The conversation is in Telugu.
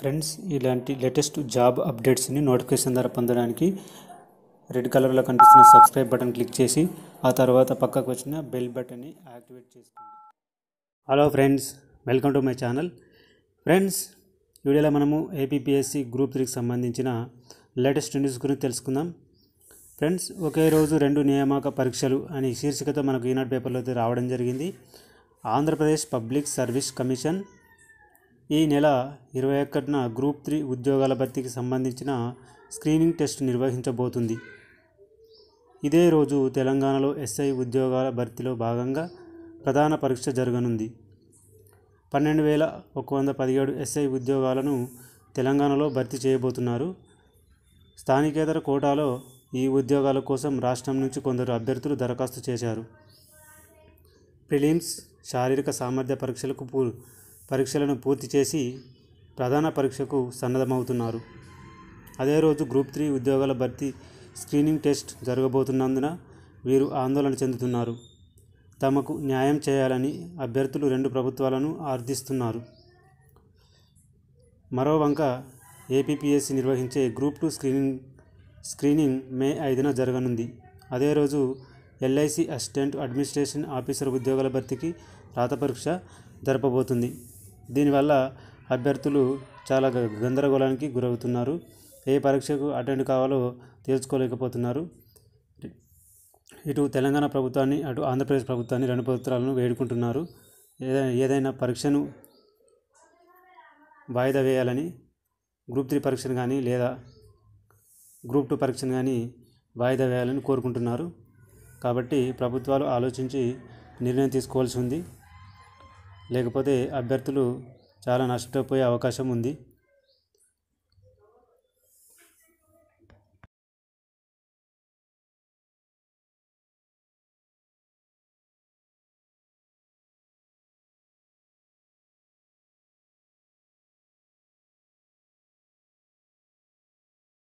ఫ్రెండ్స్ ఇలాంటి లేటెస్ట్ జాబ్ అప్డేట్స్ని నోటిఫికేషన్ ద్వారా పొందడానికి రెడ్ కలర్లో కనిపిస్తున్న సబ్స్క్రైబ్ బటన్ క్లిక్ చేసి ఆ తర్వాత పక్కకు వచ్చిన బెల్ బటన్ని యాక్టివేట్ చేసుకోండి hello friends welcome to my channel friends ఈ వీడియోలో మనము ఏపీపీఎస్సి గ్రూప్ త్రీకి సంబంధించిన లేటెస్ట్ న్యూస్ గురించి తెలుసుకుందాం ఫ్రెండ్స్ ఒకే రోజు రెండు నియామక పరీక్షలు అని శీర్షికతో మనకు ఈనాడు పేపర్లో అయితే రావడం జరిగింది ఆంధ్రప్రదేశ్ పబ్లిక్ సర్వీస్ కమిషన్ ఈ నెల ఇరవై ఒకటిన గ్రూప్ త్రీ ఉద్యోగాల భర్తీకి సంబంధించిన స్క్రీనింగ్ టెస్ట్ నిర్వహించబోతుంది ఇదే రోజు తెలంగాణలో ఎస్ఐ ఉద్యోగాల భర్తీలో భాగంగా ప్రధాన పరీక్ష జరగనుంది పన్నెండు వేల ఒక వంద పదిహేడు ఎస్ఐ ఉద్యోగాలను తెలంగాణలో భర్తీ చేయబోతున్నారు స్థానికేతర కోటాలో ఈ ఉద్యోగాల కోసం రాష్ట్రం నుంచి కొందరు అభ్యర్థులు దరఖాస్తు చేశారు ప్రిలిమ్స్ శారీరక సామర్థ్య పరీక్షలకు పూ పరీక్షలను పూర్తి చేసి ప్రధాన పరీక్షకు సన్నద్ధమవుతున్నారు అదే రోజు గ్రూప్ త్రీ ఉద్యోగాల భర్తీ స్క్రీనింగ్ టెస్ట్ జరగబోతున్నందున వీరు ఆందోళన చెందుతున్నారు తమకు న్యాయం చేయాలని అభ్యర్థులు రెండు ప్రభుత్వాలను ఆర్థిస్తున్నారు మరో వంక ఏపీపీఎస్సీ నిర్వహించే group two screening screening May ఐదున జరగనుంది అదే రోజు ఎల్ఐసి అసిస్టెంట్ అడ్మినిస్ట్రేషన్ ఆఫీసర్ ఉద్యోగాల భర్తీకి రాత పరీక్ష జరపబోతుంది దీనివల్ల అభ్యర్థులు చాలా గ- గందరగోళానికి గురవుతున్నారు ఏ పరీక్షకు అటెండ్ కావాలో తేల్చుకోలేకపోతున్నారు ఇటు తెలంగాణ ప్రభుత్వాన్ని అటు ఆంధ్రప్రదేశ్ ప్రభుత్వాన్ని రెండు ప్రభుత్వాలను వేడుకుంటున్నారు ఏదైనా ఏదైనా పరీక్షను వాయిదా వేయాలని గ్రూప్ త్రీ పరీక్షను కానీ లేదా గ్రూప్ టూ పరీక్షను కానీ వాయిదా వేయాలని కోరుకుంటున్నారు కాబట్టి ప్రభుత్వాలు ఆలోచించి నిర్ణయం తీసుకోవాల్సి ఉంది లేకపోతే అభ్యర్థులు చాలా నష్టపోయే అవకాశం ఉంది